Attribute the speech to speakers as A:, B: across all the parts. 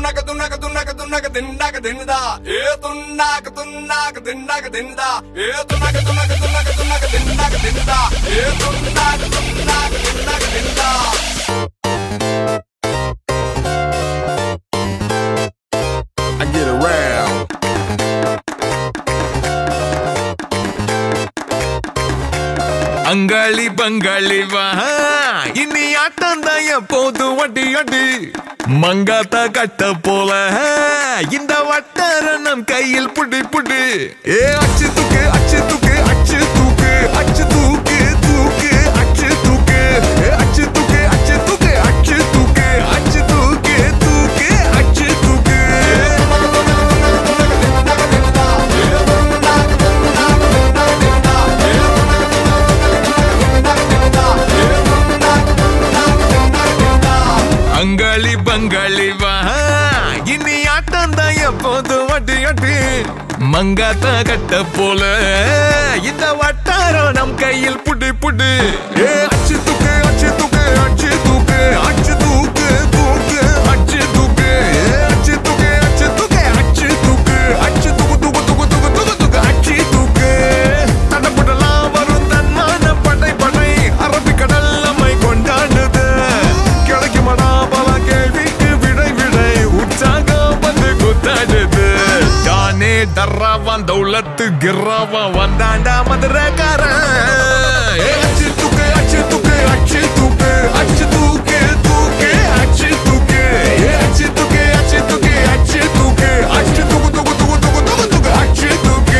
A: துண்ணாக்க துண்ணாக்க துண்ணாக்க துண்ணாக்க திண்டாக்க தின்னுதா A துண்ணாக்க துண்ணாக்க திண்டாக்க தின்னுதா A துண்ணாக்க துண்ணாக்க துண்ணாக்க துண்ணாக்க திண்டாக்க தின்னுதா A துண்ணாக்க துண்ணாக்க திண்டாக்க தின்னுதா
B: I get around.
C: அங்காளி பங்காளி வா இனி ஆட்டம் தான் எப்போது வட்டி அடி மங்காத்தா கட்ட போல இந்த வட்டார நம் கையில் புடி புடி ஏ அச்சு தூக்கு அச்சு தூக்கு அச்சு தூக்கு அச்சு தூக்கு தூக்கு அச்சு தூக்கு ஏ அச்சு தூக்கு அச்சு தூக்கு அச்சு தூக்கு அச்சு தூக்கு தூக்கு அச்சு தூக்கு அங்காளி பங்காளி வா இனி ஆட்டம் தான் எப்போது வட்டி அட்டி மங்காத்தா கட்ட போல இந்த வட்டாரம் நம் கையில் புடி புடி ஏ அச்சு தூக்கு அச்சு தூக்கு அச்சு தூக்கு அச்சு தூக்கு தூக்கு அச்சு தூக்கு ஏ அச்சு தூக்கு அச்சு தூக்கு அச்சு தூக்கு அச்சு தூக்கு தூக்கு தூக்கு தூக்கு தூக்கு தூக்கு அச்சு தூக்கு தடப்படலாம் வரும் தன்மான படை படை அரபிக்கடல் நம்மை கொண்டாடுது கிடைக்குமடா பல கேள்விக்கு விடை விடை உற்சாகம் வந்து குத்தாடுது தானே டர்ராவான் தௌலத்து கிர்ராவான் வந்தாண்டா மதுரக்காரன் ஏ, அச்சு தூக்கு அச்சு தூக்கு அச்சு தூக்கு அச்சு தூக்கு தூக்கு அச்சு தூக்கு ஏ, அச்சு தூக்கு அச்சு தூக்கு அச்சு தூக்கு அச்சு தூக்கு தூக்கு தூக்கு தூக்கு தூக்கு தூக்கு அச்சு தூக்கு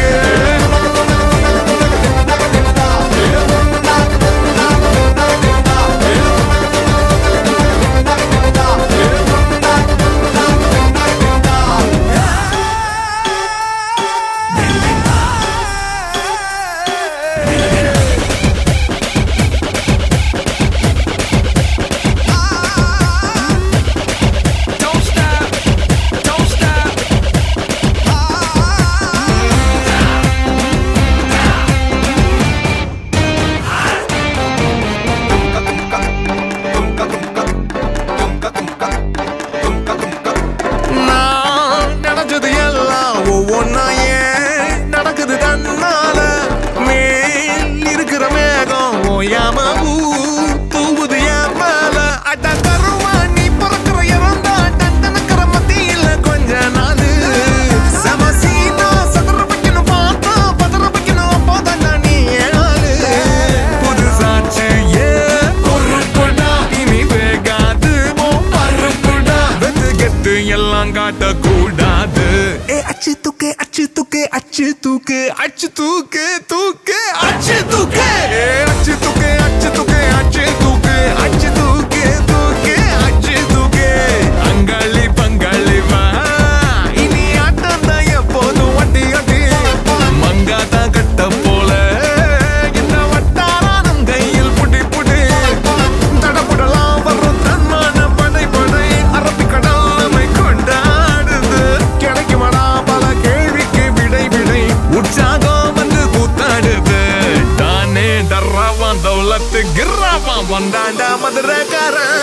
A: Don't stop, don't stop.
C: நான் நினைச்சது எல்லாம் ஒவ்வொன்னா ஏன் நடக்குது தன்னால மேல் இருக்கிற மேகம் ஓயாம ஊ தூவுது என் மேல அட கருவா நீ பிறக்கிற இறந்தா டண்டனக்கிற மத்தியில கொஞ்ச நாள் சமசீனா சதுர வைக்கணும் பார்த்தா பதற வைக்கணும் அப்போதான் நீ ஏழு புதுசாச்சு ஏ பொறுப்புடா இனி வேகாது ஓ பருப்புடா வெத்து கெத்து எல்லாம் காட்டக்கூடாது ஏ அச்சு தூக்கு அச்சு தூக்கு அச்சு தூக்கு அச்சு தூக்கு தூக்கு அச்சு தூக்கு ஏ அச்சு தூக்கு அச்சு தூக்கு அச்சு தூக்கு அச்சு தூக்கு தூக்கு அச்சு தூக்கு அங்காளி பங்காளி வா இனி ஆட்டம் தான் எப்போதும் வட்டி அட்டி மங்காத்தா கட்ட போல இந்த வட்டாரம் கையில் புடி புடி தடபுடலாம் வரும் தன்மான படை படை அரபிக்கடல் நம்மை கொண்டாடுது கிடைக்குமடா பல கேள்விக்கு விடை விடை உற்சாகம் வந்து கூத்தாடுது தானே டர்ராவான் தௌலத்து கிர்ராவான் வந்தாண்டா மதுரக்காரன்